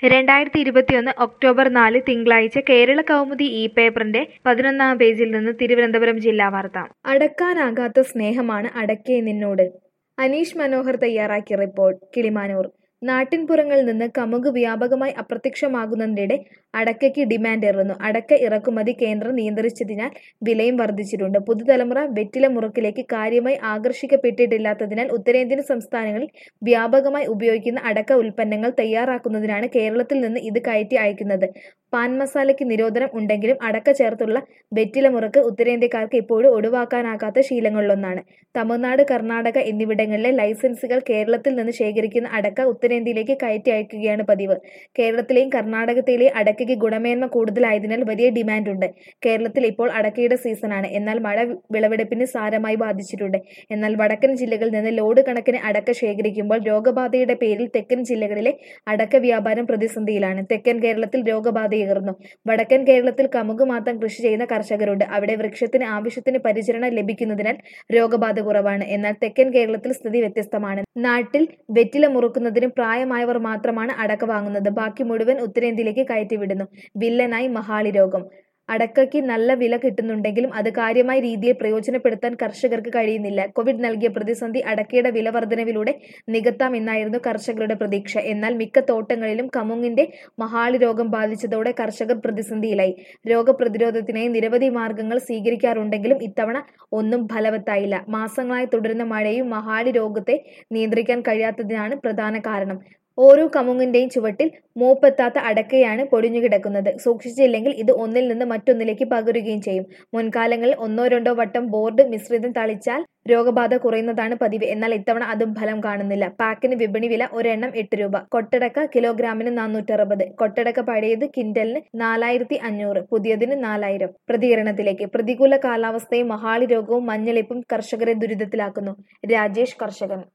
രണ്ടായിരത്തി ഇരുപത്തിയൊന്ന് ഒക്ടോബർ നാല് തിങ്കളാഴ്ച കേരള കൗമുദി ഇ പേപ്പറിന്റെ പതിനൊന്നാം പേജിൽ നിന്ന് തിരുവനന്തപുരം ജില്ലാ വാർത്ത അടക്കാനാകാത്ത സ്നേഹമാണ് അടക്കേ നിന്നോട് അനീഷ് മനോഹർ തയ്യാറാക്കിയ റിപ്പോർട്ട് കിളിമാനൂർ നാട്ടിൻപുറങ്ങളിൽ നിന്ന് കമുക് വ്യാപകമായി അപ്രത്യക്ഷമാകുന്നതിനിടെ അടക്കയ്ക്ക് ഡിമാൻഡ് ഏറുന്നു അടക്ക ഇറക്കുമതി കേന്ദ്രം നിയന്ത്രിച്ചതിനാൽ വിലയും വർദ്ധിച്ചിട്ടുണ്ട് പുതുതലമുറ വെറ്റില മുറുക്കിലേക്ക് കാര്യമായി ആകർഷിക്കപ്പെട്ടിട്ടില്ലാത്തതിനാൽ ഉത്തരേന്ത്യൻ സംസ്ഥാനങ്ങളിൽ വ്യാപകമായി ഉപയോഗിക്കുന്ന അടക്ക ഉൽപ്പന്നങ്ങൾ തയ്യാറാക്കുന്നതിനാണ് കേരളത്തിൽ നിന്ന് ഇത് കയറ്റി അയക്കുന്നത് പാൻ മസാലയ്ക്ക് നിരോധനം ഉണ്ടെങ്കിലും അടക്ക ചേർത്തുള്ള വെറ്റില മുറുക്ക് ഉത്തരേന്ത്യക്കാർക്ക് ഇപ്പോഴും ഒഴിവാക്കാനാകാത്ത ശീലങ്ങളിലൊന്നാണ് തമിഴ്നാട് കർണാടക എന്നിവിടങ്ങളിലെ ലൈസൻസുകൾ കേരളത്തിൽ നിന്ന് ശേഖരിക്കുന്ന അടക്ക ഉത്തരേന്ത്യയിലേക്ക് കയറ്റി അയക്കുകയാണ് പതിവ് കേരളത്തിലെയും കർണാടകത്തിലെയും അടക്കയ്ക്ക് ഗുണമേന്മ കൂടുതലായതിനാൽ വലിയ ഡിമാൻഡുണ്ട് കേരളത്തിൽ ഇപ്പോൾ അടക്കയുടെ സീസണാണ് എന്നാൽ മഴ വിളവെടുപ്പിന് സാരമായി ബാധിച്ചിട്ടുണ്ട് എന്നാൽ വടക്കൻ ജില്ലകളിൽ നിന്ന് ലോഡ് കണക്കിന് അടക്ക ശേഖരിക്കുമ്പോൾ രോഗബാധയുടെ പേരിൽ തെക്കൻ ജില്ലകളിലെ അടക്ക വ്യാപാരം പ്രതിസന്ധിയിലാണ് തെക്കൻ കേരളത്തിൽ രോഗബാധയേറുന്നു വടക്കൻ കേരളത്തിൽ കമുക് മാത്രം കൃഷി ചെയ്യുന്ന കർഷകരുണ്ട് അവിടെ വൃക്ഷത്തിന് ആവശ്യത്തിന് പരിചരണം ലഭിക്കുന്നതിനാൽ രോഗബാധ കുറവാണ് എന്നാൽ തെക്കൻ കേരളത്തിൽ സ്ഥിതി വ്യത്യസ്തമാണ് നാട്ടിൽ വെറ്റില മുറുക്കുന്നതിന് പ്രായമായവർ മാത്രമാണ് അടക്ക വാങ്ങുന്നത് ബാക്കി മുഴുവൻ ഉത്തരേന്ത്യയിലേക്ക് കയറ്റിവിടുന്നു വില്ലനായി മഹാളി രോഗം അടക്കയ്ക്ക് നല്ല വില കിട്ടുന്നുണ്ടെങ്കിലും അത് കാര്യമായ രീതിയിൽ പ്രയോജനപ്പെടുത്താൻ കർഷകർക്ക് കഴിയുന്നില്ല കോവിഡ് നൽകിയ പ്രതിസന്ധി അടക്കയുടെ വില വർധനവിലൂടെ നികത്താമെന്നായിരുന്നു കർഷകരുടെ പ്രതീക്ഷ എന്നാൽ മിക്ക തോട്ടങ്ങളിലും കമുങ്ങിന്റെ മഹാളി രോഗം ബാധിച്ചതോടെ കർഷകർ പ്രതിസന്ധിയിലായി രോഗപ്രതിരോധത്തിനായി നിരവധി മാർഗങ്ങൾ സ്വീകരിക്കാറുണ്ടെങ്കിലും ഇത്തവണ ഒന്നും ഫലവത്തായില്ല മാസങ്ങളായി തുടരുന്ന മഴയും മഹാളി രോഗത്തെ നിയന്ത്രിക്കാൻ കഴിയാത്തതിനാണ് പ്രധാന കാരണം ഓരോ കമുങ്ങിന്റെയും ചുവട്ടിൽ മൂപ്പെത്താത്ത അടക്കയാണ് പൊടിഞ്ഞുകിടക്കുന്നത് സൂക്ഷിച്ചില്ലെങ്കിൽ ഇത് ഒന്നിൽ നിന്ന് മറ്റൊന്നിലേക്ക് പകരുകയും ചെയ്യും മുൻകാലങ്ങളിൽ ഒന്നോ രണ്ടോ വട്ടം ബോർഡ് മിശ്രിതം തളിച്ചാൽ രോഗബാധ കുറയുന്നതാണ് പതിവ് എന്നാൽ ഇത്തവണ അതും ഫലം കാണുന്നില്ല പാക്കിന് വിപണി വില ഒരെണ്ണം എട്ട് രൂപ കൊട്ടടക്ക കിലോഗ്രാമിന് നാനൂറ്ററുപത് കൊട്ടടക്ക പഴയത് കിൻഡലിന് നാലായിരത്തി അഞ്ഞൂറ് പുതിയതിന് നാലായിരം പ്രതികരണത്തിലേക്ക് പ്രതികൂല കാലാവസ്ഥയും മഹാളി രോഗവും മഞ്ഞളിപ്പും കർഷകരെ ദുരിതത്തിലാക്കുന്നു രാജേഷ് കർഷകൻ